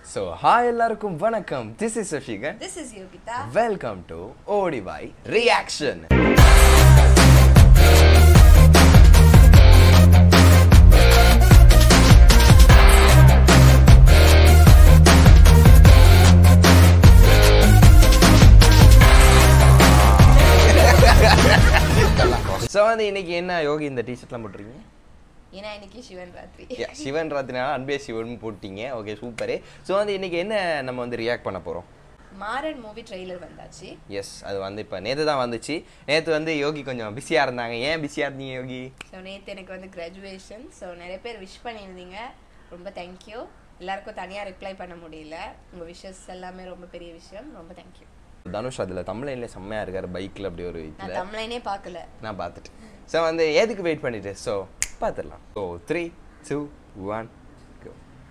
So hi எல்லாருக்கும் வணக்கம் this is Shashikan This is Yogita. Welcome to ஓடிவாய் ரியாக்ஷன் ஸோ வந்து இன்னைக்கு என்ன யோகி இந்த டிஷர்ட்லாம் போட்டிருக்கீங்க ஏன்னா இன்னைக்கு சிவன் ராத்திரி Yeah, சிவன் ராத்தினால அன்பே சிவன் போட்டீங்க ஓகே சூப்பரு ஸோ வந்து இன்னைக்கு என்ன நம்ம வந்து ரியாக்ட் பண்ண போகிறோம் மாறன் மூவி ட்ரெய்லர் வந்தாச்சு எஸ் அது வந்து இப்போ நேற்று தான் வந்துச்சு நேற்று வந்து யோகி கொஞ்சம் பிஸியாக இருந்தாங்க ஏன் பிஸியாக இருந்தீங்க யோகி ஸோ நேற்று எனக்கு வந்து கிராஜுவேஷன் ஸோ நிறைய பேர் விஷ் பண்ணியிருந்தீங்க ரொம்ப தேங்க்யூ எல்லாருக்கும் தனியாக ரிப்ளை பண்ண முடியல உங்கள் விஷஸ் எல்லாமே ரொம்ப பெரிய விஷயம் ரொம்ப தேங்க்யூ தனுஷ் அதில் தமிழ்லைன்ல செம்மையாக இருக்கார் பைக்கில் அப்படி ஒரு நான் இதில் தமிழனே பார்க்கல நான் பார்த்துட்டேன் ஸோ வந்து எதுக்கு வெயிட் பண்ணிட்டு ஸோ பார்த்துடலாம் so three two one go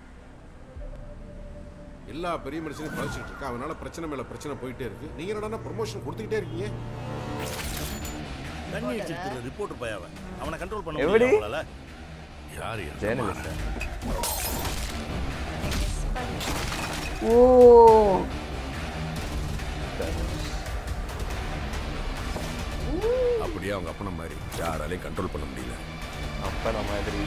எல்லா பெரிய மனுஷனையும் பழச்சிட்டு இருக்கா அவனால பிரச்சனை மேல பிரச்சனை போயிட்டே இருக்கு நீங்க என்னடா ப்ரொமோஷன் கொடுத்துக்கிட்டே இருக்கீங்க தண்ணி அடிச்சிருக்கிற ரிப்போர்ட்டர் பையவன் அவனை கண்ட்ரோல் பண்ண எப்படி? முடியல உங்களால யார் ஜேர்னலிஸ்ட் ஓ அப்படியே அவங்க அப்பன மாதிரி யாராலையும் கண்ட்ரோல் பண்ண முடியல அப்போ நம்ம மாதிரி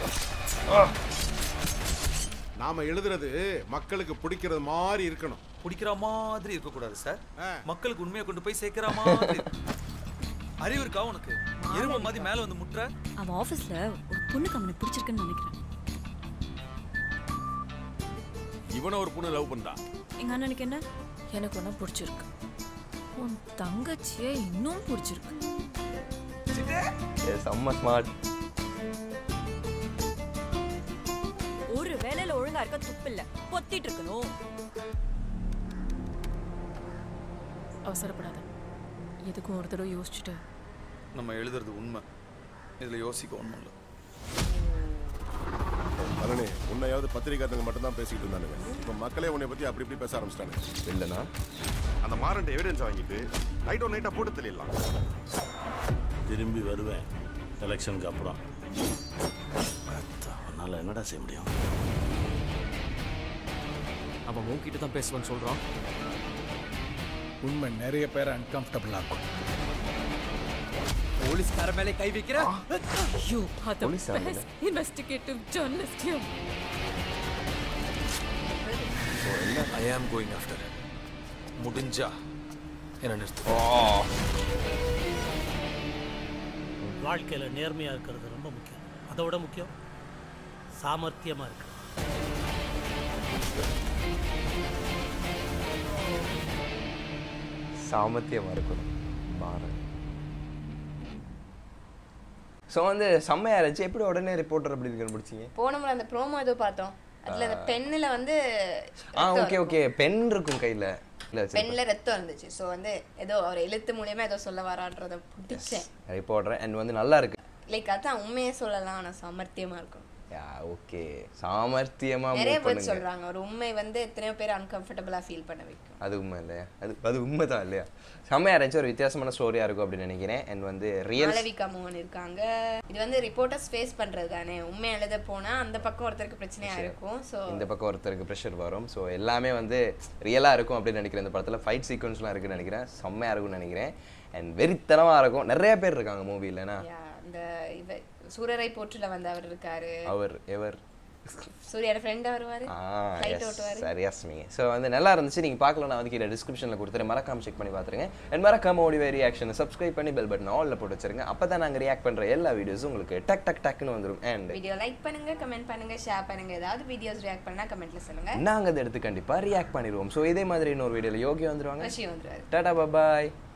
நாம எழுதுறது மக்களுக்கு பிடிக்கிறது மாதிரி இருக்கணும் பிடிக்கிற மாதிரி இருக்கக்கூடாது சார் ஆ. மக்களுக்கு உண்மையை கொண்டு போய் சேர்க்கிற மாதிரி இருக்கணும். அறிவு இருக்கா உனக்கு எருமை மாதிரி மேல வந்து முட்டுற அவன் ஆபீஸ்ல ஒரு பொண்ணுக்கு அவனை பிடிச்சிருக்குன்னு நினைக்கிறேன் இவனை ஒரு பொண்ணு லவ் பண்றா எங்க அண்ணனுக்கு என்ன எனக்கு ஒன்றும் பிடிச்சிருக்கு உன் தங்கச்சியை இன்னும் பிடிச்சிருக்கு செம்ம ஸ்மார்ட் ஒரு வேலையில ஒழுங்கா இருக்க துப்பு இல்ல பொத்திட்டு இருக்கணும் அவசரப்படாத எதுக்கும் ஒரு தடவை யோசிச்சுட்டு நம்ம எழுதுறது உண்மை இதுல யோசிக்க ஒண்ணும் இல்லை பலனே உன்னையாவது பத்திரிக்காரங்க மட்டும் தான் பேசிக்கிட்டு இருந்தானுங்க இப்ப மக்களே உன்னை பத்தி அப்படி இப்படி பேச ஆரம்பிச்சிட்டாங்க இல்லைண்ணா அந்த மாரண்ட் எவிடன்ஸ் வாங்கிட்டு நைட் ஒன் நைட்டா போட்டு தெளியலாம் திரும்பி வருவேன் எலெக்ஷனுக்கு அப்புறம் அவனால என்னடா செய்ய முடியும் அவன் உன்கிட்ட தான் பேசுவான்னு சொல்றான் உண்மை நிறைய பேரை அன்கம்ஃபர்டபுள் ஆக்கும் போலீஸ்கார மேலே கை வைக்கிற யூ ஆர் தி Police ஆளுங்க. Best investigative journalist you I am going after முடிஞ்சா என்ன நிறுத்து வாழ்க்கையில நேர்மையா இருக்கிறது ரொம்ப முக்கியம் அதை விட முக்கியம் சாமர்த்தியமா இருக்கு சாமர்த்தியமாக இருக்கணும் பாரத் ஸோ வந்து செம்மையா இருந்துச்சு எப்படி உடனே ரிப்போர்ட்டர் அப்படி கண்டுபிடிச்சிங்க போன முறை அந்த ப்ரோமோ ஏதோ பார்த்தோம் அதில் அந்த பென்னில் வந்து ஆ ரத்தம் ஓகே இருக்கும். ஓகே பென் இருக்கும் கையில் இல்லை பென்ல ரத்தம் இருந்துச்சு ஸோ வந்து ஏதோ அவர் எழுத்து மூலியமா ஏதோ சொல்ல வரான்றத பிடிச்சேன் ரிப்போர்ட்டர் அண்ட் வந்து நல்லா இருக்கு லைக் அதான் உண்மையே சொல்லலாம் ஆனா சாமர்த்தியமா இருக்கும் யா ஓகே சாமர்த்தியமா நிறைய மூவ் பேர் பண்ணுங்க சொல்றாங்க ஒரு உண்மை வந்து எத்தனையோ பேர் அன்கம்ஃபர்டபுளா ஃபீல் பண்ண வைக்கும் அது உண்மை இல்லையா அது அது உண்மை தான் இல்லையா செம்மையா இருந்துச்சு ஒரு வித்தியாசமான ஸ்டோரியா இருக்கும் அப்படின்னு நினைக்கிறேன் அண்ட் வந்து ரியல் மாளவிகா மோகன் இருக்காங்க இது வந்து ரிப்போர்ட்டர்ஸ் ஃபேஸ் பண்றது தானே உண்மை எழுத போனா அந்த பக்கம் ஒருத்தருக்கு பிரச்சனையா இருக்கும் ஸோ இந்த பக்கம் ஒருத்தருக்கு ப்ரெஷர் வரும் ஸோ எல்லாமே வந்து ரியலாக இருக்கும் அப்படின்னு நினைக்கிறேன் இந்த படத்தில் ஃபைட் சீக்வன்ஸ்லாம் இருக்குன்னு நினைக்கிறேன் செம்மையாக இருக்கும்னு நினைக்கிறேன் அண்ட் வெறித்தனமாக இருக்கும் நிறைய பேர் இருக்காங்க மூவி இல்லைனா இந்த இவ சூரரை போற்றுல வந்து அவர் இருக்காரு அவர் எவர் சூர்யாவோட ஃப்ரெண்ட் வருவாரு ஆ ஃப்ளைட் எஸ் ஓட்டுவாரு சரியா சொன்னீங்க ஸோ வந்து நல்லா இருந்துச்சு நீங்கள் பார்க்கலாம் நான் வந்து கீழே டிஸ்கிரிப்ஷனில் கொடுத்துரு மறக்காம செக் பண்ணி பார்த்துருங்க அண்ட் மறக்காம ஓடி ரியாக்ஷனை சப்ஸ்கிரைப் பண்ணி பெல் பட்டன் ஆலில் போட்டு வச்சிருங்க அப்போ தான் நாங்கள் ரியாக்ட் பண்ணுற எல்லா வீடியோஸும் உங்களுக்கு டக் டக் டக்குன்னு வந்துடும் அண்ட் வீடியோ லைக் பண்ணுங்க கமெண்ட் பண்ணுங்க ஷேர் பண்ணுங்க ஏதாவது வீடியோஸ் ரியாக்ட் பண்ணா கமெண்ட்ல சொல்லுங்க நாங்கள் அதை எடுத்து கண்டிப்பாக ரியாக்ட் பண்ணிடுவோம் ஸோ இதே மாதிரி இன்னொரு வீடியோவில் யோகி வந்துருவாங்க ரஷி வந்துருவாரு டாடா பாய்